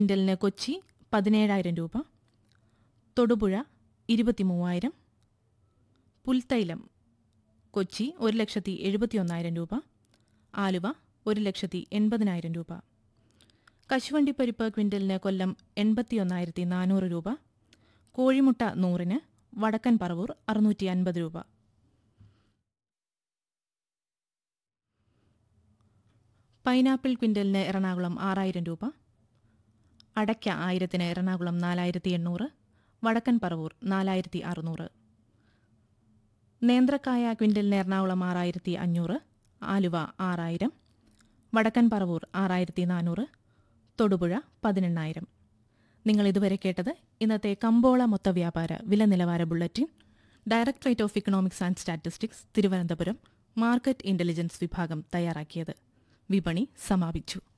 ക്വിൻ്റലിന് കൊച്ചി പതിനേഴായിരം രൂപ തൊടുപുഴ ഇരുപത്തി മൂവായിരം പുൽത്തൈലം കൊച്ചി ഒരു ലക്ഷത്തി എഴുപത്തിയൊന്നായിരം രൂപ ആലുവ ഒരു ലക്ഷത്തി എൺപതിനായിരം രൂപ കശുവണ്ടിപ്പരിപ്പ് ക്വിൻ്റലിന് കൊല്ലം എൺപത്തിയൊന്നായിരത്തി നാനൂറ് രൂപ കോഴിമുട്ട നൂറിന് വടക്കൻ പറവൂർ അറുന്നൂറ്റി അൻപത് രൂപ പൈനാപ്പിൾ ക്വിൻ്റലിന് എറണാകുളം ആറായിരം രൂപ അടയ്ക്ക ആയിരത്തിന് എറണാകുളം നാലായിരത്തി എണ്ണൂറ് വടക്കൻ പറവൂർ നാലായിരത്തി അറുന്നൂറ് നേന്ത്രക്കായ ക്വിൻ്റലിന് എറണാകുളം ആറായിരത്തി അഞ്ഞൂറ് ആലുവ ആറായിരം വടക്കൻ പറവൂർ ആറായിരത്തി നാനൂറ് തൊടുപുഴ പതിനെണ്ണായിരം നിങ്ങൾ ഇതുവരെ കേട്ടത് ഇന്നത്തെ കമ്പോള മൊത്ത വ്യാപാര വില നിലവാര bulletin directorate of economics and statistics Thiruvananthapuram market intelligence വിഭാഗം തയ്യാറാക്കിയത് വിപണി സമാപിച്ചു